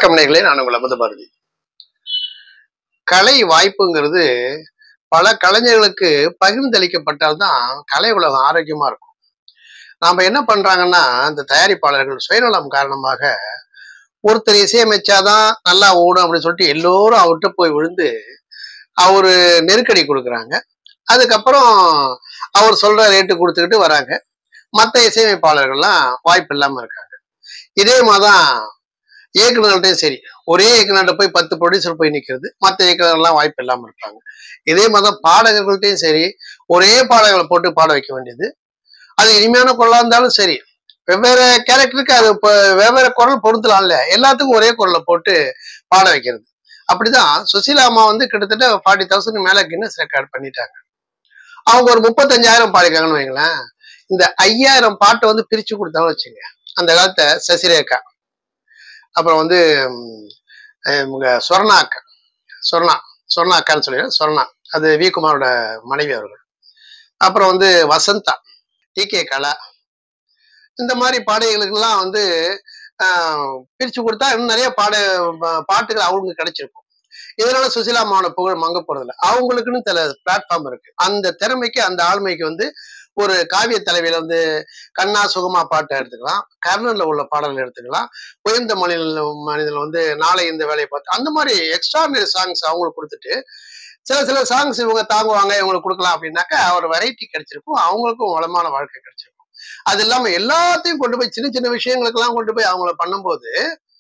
வணக்கம் நேர்களே நான் உங்கள் அமுத பாரதி கலை வாய்ப்புங்கிறது பல கலைஞர்களுக்கு பகிர்ந்தளிக்கப்பட்டால்தான் கலை உலகம் ஆரோக்கியமா இருக்கும் நாம என்ன பண்றாங்கன்னா இந்த தயாரிப்பாளர்கள் சுயநலம் காரணமாக ஒருத்தர் இசையமைச்சாதான் நல்லா ஓடும் அப்படின்னு சொல்லிட்டு எல்லோரும் அவர்கிட்ட போய் விழுந்து அவரு நெருக்கடி கொடுக்குறாங்க அதுக்கப்புறம் அவர் சொல்ற ரேட்டு கொடுத்துக்கிட்டு வராங்க மற்ற இசையமைப்பாளர்கள்லாம் வாய்ப்பு இல்லாம இருக்காங்க இதே மாதிரிதான் இயக்குநர்கள்ட்டையும் சரி ஒரே இயக்குநர்கிட்ட போய் பத்து ப்ரொடியூசர் போய் நிற்கிறது மற்ற இயக்குநர்கள்லாம் வாய்ப்பு இல்லாமல் இருப்பாங்க இதே மாதிரி பாடகர்கள்ட்டையும் சரி ஒரே பாடகர்களை போட்டு பாட வைக்க வேண்டியது அது இனிமையான குரலாக இருந்தாலும் சரி வெவ்வேறு கேரக்டருக்கு அது இப்போ வெவ்வேறு குரல் பொருத்தலாம்ல எல்லாத்துக்கும் ஒரே குரலை போட்டு பாட வைக்கிறது அப்படிதான் சுசீலா அம்மா வந்து கிட்டத்தட்ட ஃபார்ட்டி தௌசண்ட் மேலே கின்னஸ் ரெக்கார்ட் பண்ணிட்டாங்க அவங்க ஒரு முப்பத்தஞ்சாயிரம் பாடிருக்காங்கன்னு வைங்களேன் இந்த ஐயாயிரம் பாட்டை வந்து பிரிச்சு கொடுத்தாலும் வச்சுங்க அந்த காலத்தை சசிரேகா அப்புறம் வந்து ம், அஹ் இவங்க சொர்ணா அக்கா சொர்ணா சொர்ணா அக்கான்னு சொல்லி சொர்ணா அது வி குமாரோட மனைவி அவர்கள் அப்புறம் வந்து வசந்தா டி கே கலா இந்த மாதிரி பாடகைகளுக்கெல்லாம் வந்து ஆஹ், பிரிச்சு கொடுத்தா இன்னும் நிறைய பாட பா- பாட்டுகள் அவங்களுக்கு கிடைச்சிருக்கும் இதனால சுசிலா அம்மாவோட புகழ் மங்க போறதில்ல அவங்களுக்குன்னு சில பிளாட்ஃபார்ம் இருக்கு அந்த திறமைக்கு அந்த ஆளுமைக்கு வந்து ஒரு காவிய தலைவியில வந்து கண்ணா சுகமா பாட்டை எடுத்துக்கலாம் கர்ணன்ல உள்ள பாடல்கள் எடுத்துக்கலாம் உயர்ந்த மனித மனிதன் வந்து நாளை இந்த வேலையை பார்த்து அந்த மாதிரி எக்ஸ்ட்ரானரி சாங்ஸ் அவங்களுக்கு கொடுத்துட்டு சில சில சாங்ஸ் இவங்க தாங்குவாங்க இவங்களுக்கு கொடுக்கலாம் அப்படின்னாக்கா ஒரு வெரைட்டி கிடைச்சிருக்கும் அவங்களுக்கும் வளமான வாழ்க்கை கிடைச்சிருக்கும் அது இல்லாம எல்லாத்தையும் கொண்டு போய் சின்ன சின்ன விஷயங்களுக்கெல்லாம் கொண்டு போய் அவங்கள பண்ணும்போது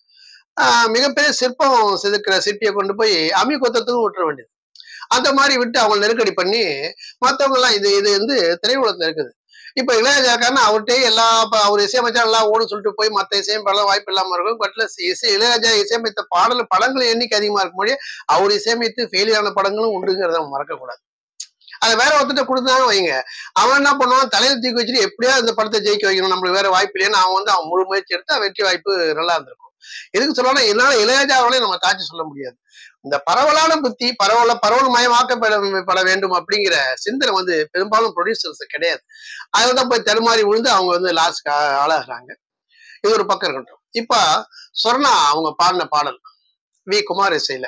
ஆஹ், மிகப்பெரிய சிற்பம் செதுக்கிற சிற்பியை கொண்டு போய் அமி கொத்தத்துக்கும் விட்டுற வேண்டியது அந்த மாதிரி விட்டு அவங்க நெருக்கடி பண்ணி மத்தவங்க எல்லாம் இது இது வந்து திரையுலகத்துல இருக்குது இப்ப இளையராஜாக்காரன் அவர்கிட்டயே எல்லா ப- அவர் இசையமைச்சா நல்லா ஓடும் சொல்லிட்டு போய் மத்த இசையமைப்பாளர் வாய்ப்பு இல்லாம இருக்கும் பட்ல இசை இளையராஜா இசையமைத்த பாடல் படங்கள் எண்ணிக்கை அதிகமா இருக்கும் போது அவர் இசையமைத்து ஃபெயிலியர் ஆன படங்களும் உண்டுங்கிறத நம்ம மறக்கக்கூடாது அதை வேற ஒருத்தட்ட கொடுத்தாங்க வைங்க அவன் என்ன பண்ணுவான் தலையில தூக்கி வச்சுட்டு எப்படியா இந்த படத்தை ஜெயிக்க வைக்கணும் நம்மளுக்கு வேற வாய்ப்பு இல்லைன்னு அவன் வந்து அவன் முழு முயற்சி எடுத்தா வெற்றி வாய்ப்பு நல்லா இருந்திருக்கும் எதுக்கு சொல்லணும் என்னால இளையராஜாவாலே நம்ம தாட்சி சொல்ல முடியாது இந்த பரவலான புத்தி பரவல பரவல் மயமாக்கப்பட பட வேண்டும் அப்படிங்கிற சிந்தனை வந்து பெரும்பாலும் ப்ரொடியூசர்ஸ் கிடையாது அதில் தான் போய் தடுமாறி விழுந்து அவங்க வந்து லாஸ்ட்க்கு ஆளாகிறாங்க இது ஒரு பக்கம் இருக்கட்டும் இப்ப சொர்ணா அவங்க பாடின பாடல் வி குமார் இசையில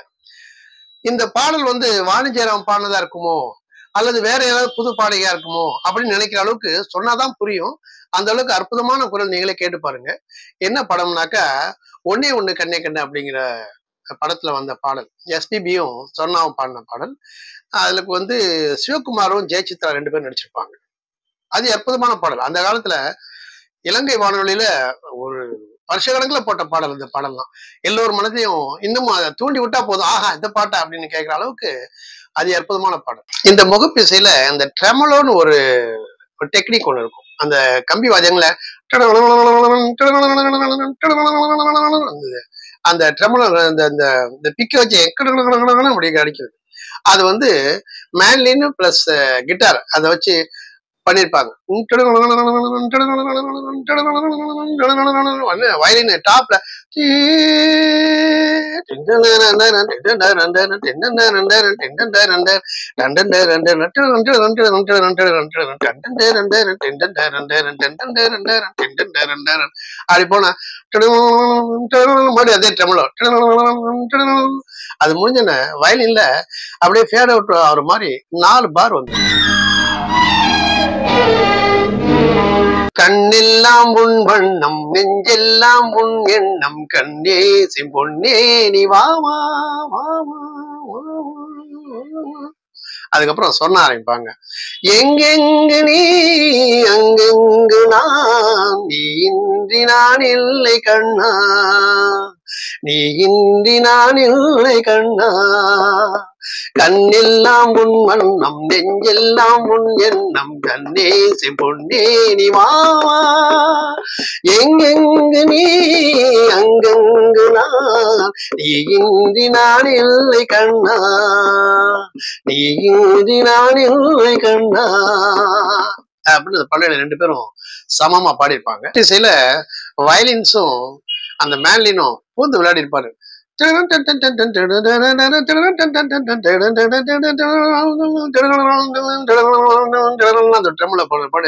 இந்த பாடல் வந்து வாணிஜ்யராம் பாடினதா இருக்குமோ அல்லது வேற ஏதாவது புது பாடகையா இருக்குமோ அப்படின்னு நினைக்கிற அளவுக்கு சொன்னாதான் புரியும் அந்த அளவுக்கு அற்புதமான குரல் நீங்களே கேட்டு பாருங்க என்ன படம்னாக்கா ஒன்னே ஒண்ணு கண்ணே கண்ணு அப்படிங்கிற படத்துல வந்த பாடல் எஸ்பிபியும் சொர்ணாவும் பாடின பாடல் அதுக்கு வந்து சிவகுமாரும் ஜெயசித்ரா ரெண்டு பேரும் நடிச்சிருப்பாங்க அது அற்புதமான பாடல் அந்த காலத்துல இலங்கை வானொலியில ஒரு வருஷக்கணக்கில் போட்ட பாடல் இந்த பாடல்லாம் எல்லோர் மனதையும் இன்னமும் அதை தூண்டி விட்டா போதும் ஆஹா இந்த பாட்டா அப்படின்னு கேட்குற அளவுக்கு அது அற்புதமான பாடல் இந்த முகப்பிசையில இந்த ட்ரெமலோன்னு ஒரு ஒரு டெக்னிக் ஒன்று இருக்கும் அந்த கம்பி வாஜங்களை அந்த ட்ரெமலோ அந்த அந்த இந்த பிக்க வச்சு அப்படி அடிக்கிறது அது வந்து மேன்லின் பிளஸ் கிட்டார் அதை வச்சு பண்ணியிருப்பாங்க வயலின் டாப்ல அப்படி போனா மறுபடியும் அதே ட்ரம்லோ அது முடிஞ்சன வயலின்ல அப்படியே ஃபேட் அவுட் ஆகுற மாதிரி நாலு பார் வந்து கண்ணெல்லாம் உன் வண்ணம் நெஞ்செல்லாம் உன் எண்ணம் கண்ணே செம்பொன்னே நீ வா வா வா வா வா, வா. அதுக்கப்புறம் சொன்ன ஆரம்பிப்பாங்க எங்கெங்கு நீ அங்கெங்கு நான் நீ இன்றி நான் இல்லை கண்ணா நீ இன்றி நான் இல்லை கண்ணா கண்ணெல்லாம் உன் வண்ணம் நெஞ்செல்லாம் உன் எண்ணம் கண்ணே செம்பொன்னே நீ வா வா. எங்கெங்கு நீ அங்கெங்கு நான் நீ இன்றி நான் இல்லை கண்ணா நீ இன்றி நான் இல்லை கண்ணா அப்படின்னு அந்த பள்ளியில ரெண்டு பேரும் சமமா பாடியிருப்பாங்க இசையில வயலின்ஸும் அந்த மேன்லினும் பூந்து விளையாடி இருப்பாரு அந்த ட்ரம்ல போன பாடு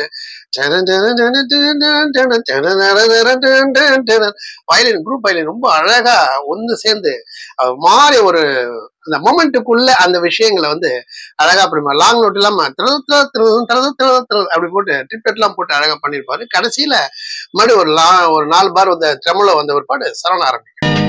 வயலின் குரூப் வயலின் ரொம்ப அழகா ஒன்று சேர்ந்து அது மாதிரி ஒரு அந்த மொமெண்ட்டுக்குள்ள அந்த விஷயங்களை வந்து அழகா அப்படி லாங் நோட் இல்லாம திரு திரு திரு திரு திரு திரு அப்படி போட்டு டிப்டெட் எல்லாம் போட்டு அழகா பண்ணிருப்பாரு கடைசியில மறுபடியும் ஒரு லா ஒரு நாலு பார் வந்த ட்ரம்ல வந்த ஒரு பாடு சரவண ஆரம்பி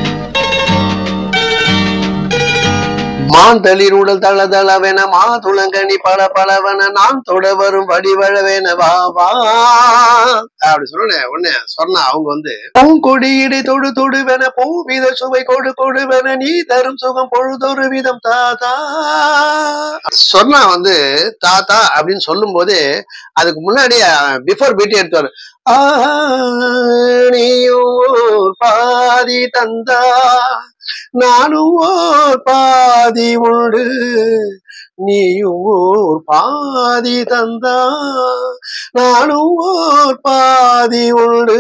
மாந்தளிர் உடல் தள தளவென மாதுளங்கனி பல பலவென நான் தொட வரும் வடிவழவென வா வா அப்படி சொன்ன உடனே சொன்னா அவங்க வந்து பூங்கொடியிடை தொடு தொடுவென பூவித சுவை கொடு கொடுவென நீ தரும் சுகம் பொழுதொரு விதம் தாத்தா சொன்னா வந்து தாத்தா அப்படின்னு சொல்லும் போதே அதுக்கு முன்னாடி பிஃபோர் பீட்டி எடுத்தாரு நீயும் பாதி தந்தா நானும் ஓர் பாதி உண்டு நீயும் ஓர் பாதி தந்தா நானும் ஓர் பாதி உண்டு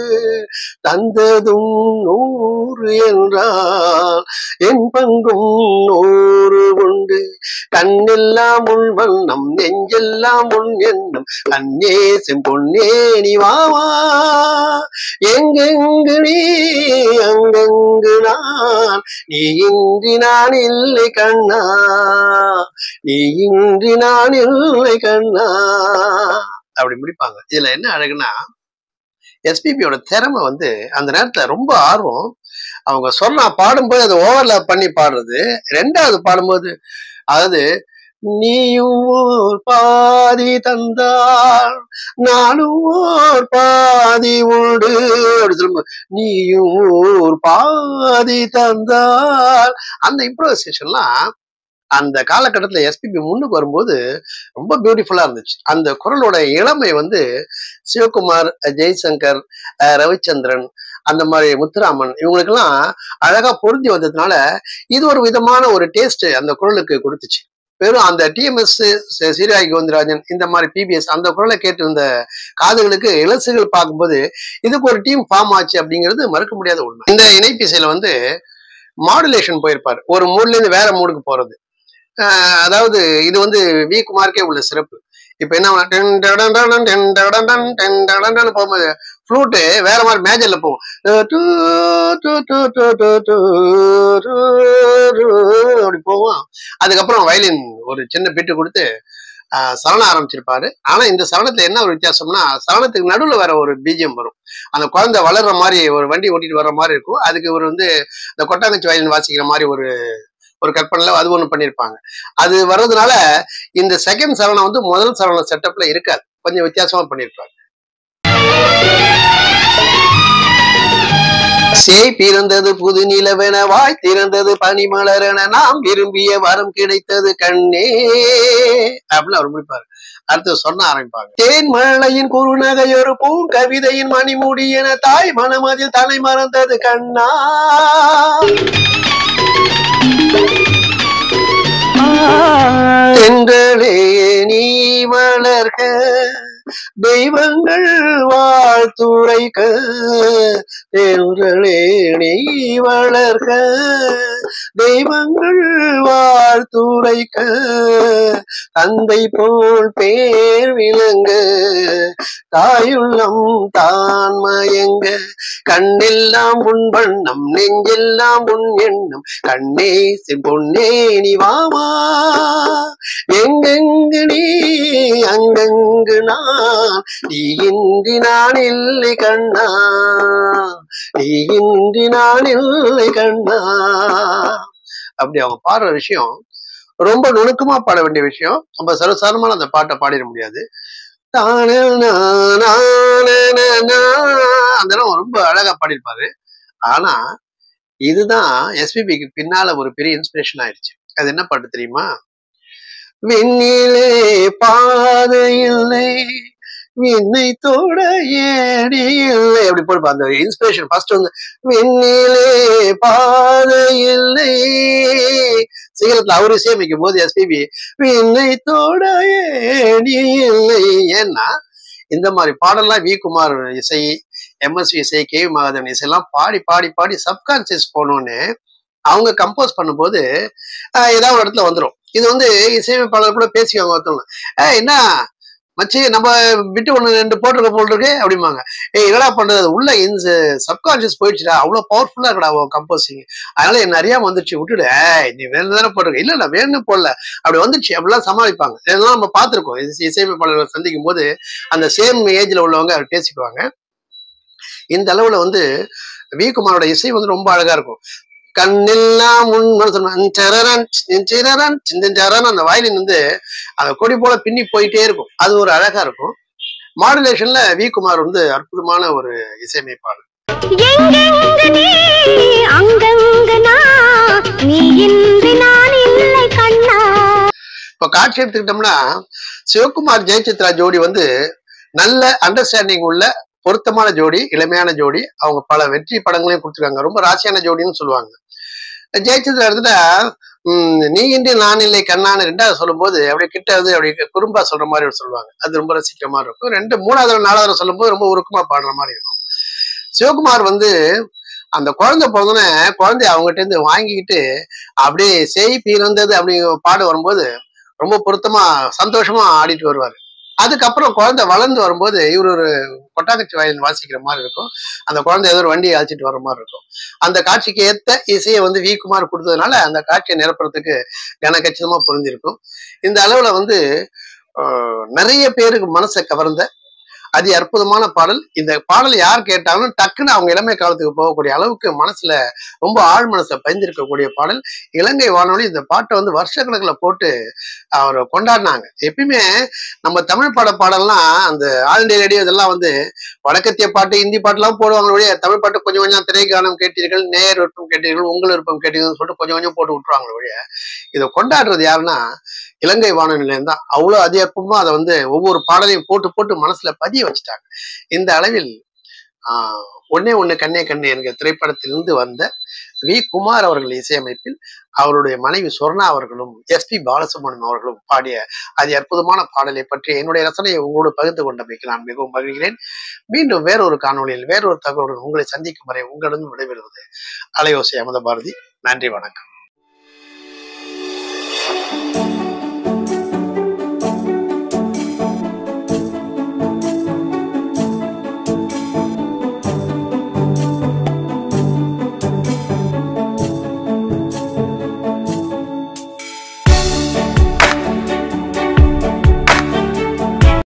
தந்ததும் நூறு என்றால் என் பங்கும் நூறு உண்டு கண்ணெல்லாம் உள் வண்ணம் நெஞ்செல்லாம் உள் எண்ணம் கண்ணே செம்பொன்னே நீ வாவா எங்கெங்கு நீ அங்கெங்கு நான் நீ இன்றி நான் இல்லை கண்ணா நீ இன்றி நான் இல்லை கண்ணா அப்படி முடிப்பாங்க இதுல என்ன அழகுனா எஸ்பிபியோட திறமை வந்து அந்த நேரத்துல ரொம்ப ஆர்வம் அவங்க சொன்னா பாடும்போது அதை ஓவர்லாப் பண்ணி பாடுறது ரெண்டாவது பாடும்போது அதாவது நீயும் ஓர் பாதி தந்தால் நானும் ஓர் பாதி உண்டு அப்படி சொல்லும்போது நீயும் ஓர் பாதி தந்தால் அந்த இம்ப்ரோவைசேஷன்லாம் அந்த காலகட்டத்துல எஸ்பிபி முன்னுக்கு வரும்போது ரொம்ப பியூட்டிஃபுல்லா இருந்துச்சு அந்த குரலோட இளமை வந்து சிவகுமார் ஜெய்சங்கர் அஹ் ரவிச்சந்திரன் அந்த மாதிரி முத்துராமன் இவங்களுக்கெல்லாம் அழகா பொருந்தி வந்ததுனால இது ஒரு விதமான ஒரு டேஸ்ட் அந்த குரலுக்கு கொடுத்துச்சு வெறும் அந்த டிஎம்எஸ் சீராகி கோவிந்தராஜன் இந்த மாதிரி பிபிஎஸ் அந்த குரலை கேட்டு இருந்த காதுகளுக்கு இலசுகள் பார்க்கும்போது இதுக்கு ஒரு டீம் ஃபார்ம் ஆச்சு அப்படிங்கிறது மறுக்க முடியாத உண்மை இந்த இணைப்பிசையில வந்து மாடுலேஷன் போயிருப்பார் ஒரு மூட்ல இருந்து வேற மூடுக்கு போறது ஆஹ் அதாவது இது வந்து வி குமார்க்கே உள்ள சிறப்பு இப்ப என்ன பண்ண- டென் டடன் டடன் டென் டடன் டன் டென் டடன் டன் போகும்போது ஃப்ளூட்டு வேற மாதிரி மேஜர்ல போகும் டூ, டூ, டூ, டூ, டூ, டூ, டூ, டூ, அப்படி போகும் அதுக்கப்புறம் வயலின் ஒரு சின்ன பிட்டு கொடுத்து ஆஹ் சரணம் ஆரம்பிச்சிருப்பாரு ஆனா இந்த சரணத்துல என்ன ஒரு வித்தியாசம்னா சரணத்துக்கு நடுவுல வேற ஒரு பீஜம் வரும் அந்த குழந்தை வளர்ற மாதிரி ஒரு வண்டி ஓட்டிட்டு வர்ற மாதிரி இருக்கும் அதுக்கு ஒரு வந்து இந்த கொட்டாங்கச்சி வயலின் வாசிக்கிற மாதிரி ஒரு ஒரு கற்பனையில அது ஒண்ணு பண்ணியிருப்பாங்க அது வர்றதுனால இந்த செகண்ட் சரணம் வந்து முதல் சரணம் செட்டப்ல இருக்காது கொஞ்சம் வித்தியாசமா பண்ணியிருப்பாங்க சேய் பிறந்தது புது நிலவென வாய் திறந்தது பனிமலரென நாம் விரும்பிய வரம் கிடைத்தது கண்ணே அப்படின்னு அவர் முடிப்பாரு அடுத்து சொன்ன ஆரம்பிப்பாங்க தேன் மழையின் குறுநகை ஒரு பூங்கவிதையின் மணிமுடி என தாய் மனமதில் தலை மறந்தது கண்ணா தென்றலே நீ வளர்க தெய்வங்கள் வாழ்த்துரைக்க தென்றலே நீ வளர்க தெய்வங்கள் வாழ்த்துரைக்க தந்தை போல் பேர் விளங்க தாயுள்ளம் தான் மயங்க கண்ணெல்லாம் உன் வண்ணம் நெஞ்செல்லாம் உன் எண்ணம் கண்ணே செம்பொன்னே நீ வாமா எங்கெங்கு நீ அங்கங்கு நான் நீ இன்றி நான் இல்லை கண்ணா நீ இன்றி நான் இல்லை கண்ணா அப்படி அவங்க பாடுற விஷயம் ரொம்ப நுணுக்கமா பாட வேண்டிய விஷயம் நம்ம சர்வசாதாரணமான அந்த பாட்டை பாடிட முடியாது தானே நா- நானே நா- நா. அந்த இடம் ரொம்ப அழகா பாடியிருப்பாரு ஆனா இதுதான் எஸ்பிபிக்கு பின்னால ஒரு பெரிய இன்ஸ்பிரேஷன் ஆயிடுச்சு அது என்ன பாட்டு தெரியுமா விண்ணிலே பாதை இல்லை விண்ணை தோட ஏடி இல்லை அப்படி போடுப்பா அந்த இன்ஸ்பிரேஷன் ஃபர்ஸ்ட் வந்து விண்ணிலே பாதை இல்லை சீக்கிரத்துல அவரு இசையமைக்கும் போது எஸ்பிபி விண்ணை தோட ஏடி இல்லை ஏன்னா இந்த மாதிரி பாடல்லாம் வி குமார் இசை எம்எஸ்வி இசை கே வி மகாதேவன் இசையெல்லாம் பாடி பாடி பாடி சப்கான்சியஸ் போனோன்னு அவங்க கம்போஸ் பண்ணும்போது ஆஹ் ஏதாவது ஒரு இடத்துல வந்துடும் இது வந்து இசையமைப்பாளர் கூட பேசிக்குவாங்க ஒருத்தவங்க ஏ என்ன மச்சி நம்ம விட்டு ஒண்ணு ரெண்டு போட்டிருக்க போல் இருக்கு அப்படிம்பாங்க ஏய் என்னடா பண்றது அது உள்ள இந்த சப்கான்சியஸ் போயிடுச்சுடா அவ்வளவு பவர்ஃபுல்லா இருக்கடா உன் கம்போசிங் அதனால என்ன நிறைய வந்துருச்சு விட்டுடு ஏய் நீ வேணும் தானே போட்டிருக்க இல்ல இல்ல வேணும்னு போடல அப்படி வந்துச்சு அப்படிலாம் சமாளிப்பாங்க இதெல்லாம் நம்ம பார்த்திருக்கோம் இசை- இசையமைப்பாளர்களை சந்திக்கும் போது அந்த சேம் ஏஜ்ல உள்ளவங்க அப்படி பேசிக்குவாங்க இந்த அளவுல வந்து வி குமாரோட இசை வந்து ரொம்ப அழகா இருக்கும் கண்ணெல்லாம் முன் சொல்லுவாங்க சரரன் சிரரன் சிந்தரன் அந்த வயலின் வந்து அந்த கொடி போல பின்னி போயிட்டே இருக்கும் அது ஒரு அழகா இருக்கும் மாடுலேஷன்ல வி குமார் வந்து அற்புதமான ஒரு இசையமைப்பாளர் எங்கெங்கு நீ அங்கங்கு நான் நீ இன்றி நான் இல்லை கண்ணா இப்ப காட்சி எடுத்துக்கிட்டோம்னா சிவகுமார் ஜெயசித்ரா ஜோடி வந்து நல்ல அண்டர்ஸ்டாண்டிங் உள்ள பொருத்தமான ஜோடி இளமையான ஜோடி அவங்க பல வெற்றி படங்களையும் கொடுத்துருக்காங்க ரொம்ப ராசியான ஜோடின்னு சொல்லுவாங்க ஜெயசித்ரா இடத்துல உம் நீ இன்றி நான் இல்லை கண்ணான்னு ரெண்டாவது சொல்லும்போது அப்படியே கிட்ட வந்து அப்படியே குறும்பா சொல்ற மாதிரி ஒரு சொல்லுவாங்க அது ரொம்ப ரசிக்கிற மாதிரி இருக்கும் ரெண்டு மூணாவது தடவை, நாலாவது தடவை சொல்லும்போது ரொம்ப உருக்கமா பாடுற மாதிரி இருக்கும் சிவகுமார் வந்து அந்த குழந்தை பிறந்தோடனே குழந்தைய அவங்ககிட்ட இருந்து வாங்கிக்கிட்டு அப்படியே செய் பிறந்தது அப்படி பாடு வரும்போது ரொம்ப பொருத்தமா சந்தோஷமா ஆடிட்டு வருவாரு அதுக்கப்புறம் குழந்தை வளர்ந்து வரும்போது இவர் ஒரு கொட்டாக்கச்சி வயலின் வாசிக்கிற மாதிரி இருக்கும் அந்த குழந்தை ஏதோ ஒரு வண்டியை அழைச்சிட்டு வர மாதிரி இருக்கும் அந்த காட்சிக்கு ஏத்த இசையை வந்து வி குமார் கொடுத்ததுனால அந்த காட்சியை நிரப்புறதுக்கு கனகச்சிதமா பொருந்திருக்கும் இந்த அளவுல வந்து ஆஹ், நிறைய பேருக்கு மனசை கவர்ந்த அதி அற்புதமான பாடல் இந்த பாடல் யார் கேட்டாலும் டக்குன்னு அவங்க இளமை காலத்துக்கு போகக்கூடிய அளவுக்கு மனசுல ரொம்ப ஆழ் மனசை பயந்திருக்கக்கூடிய பாடல் இலங்கை வானொலி இந்த பாட்டை வந்து வருஷக்கணக்கில் போட்டு அவர் கொண்டாடினாங்க எப்பயுமே நம்ம தமிழ் பாட பாடல்லாம் அந்த ஆல் இண்டியா ரேடியோ இதெல்லாம் வந்து வடக்கத்திய பாட்டு இந்தி பாட்டுலாம் போடுவாங்க ஒழிய தமிழ் பாட்டு கொஞ்சம் கொஞ்சம் திரைக்கானம் கேட்டீர்கள் நேர் விருப்பம் கேட்டீர்கள் உங்கள் விருப்பம் கேட்டீங்கன்னு சொல்லிட்டு கொஞ்சம் கொஞ்சம் போட்டு விட்டுருவாங்க ஒழிய இதை கொண்டாடுறது யாருன்னா இலங்கை வானொலியிலேருந்து தான் அவ்வளோ அதிகப்பமா அதை வந்து ஒவ்வொரு பாடலையும் போட்டு போட்டு மனசுல பதிய வச்சுட்டாங்க இந்த அளவில் ஆஹ் ஒன்னே ஒண்ணு கண்ணே கண்ணே என்கிற திரைப்படத்திலிருந்து வந்த வி குமார் அவர்கள் இசையமைப்பில் அவருடைய மனைவி சொர்ணா அவர்களும் எஸ்பி பாலசுப்ரமணியம் அவர்களும் பாடிய அதி அற்புதமான பாடலை பற்றி என்னுடைய ரசனையை உங்களோடு பகிர்ந்து கொண்டமைக்கு நான் மிகவும் மகிழ்கிறேன் மீண்டும் வேறொரு காணொளியில் வேறொரு தகவலுடன் உங்களை சந்திக்கும் வரை உங்களிடம் விடைபெறுவது அலையோசை அமத பாரதி நன்றி வணக்கம்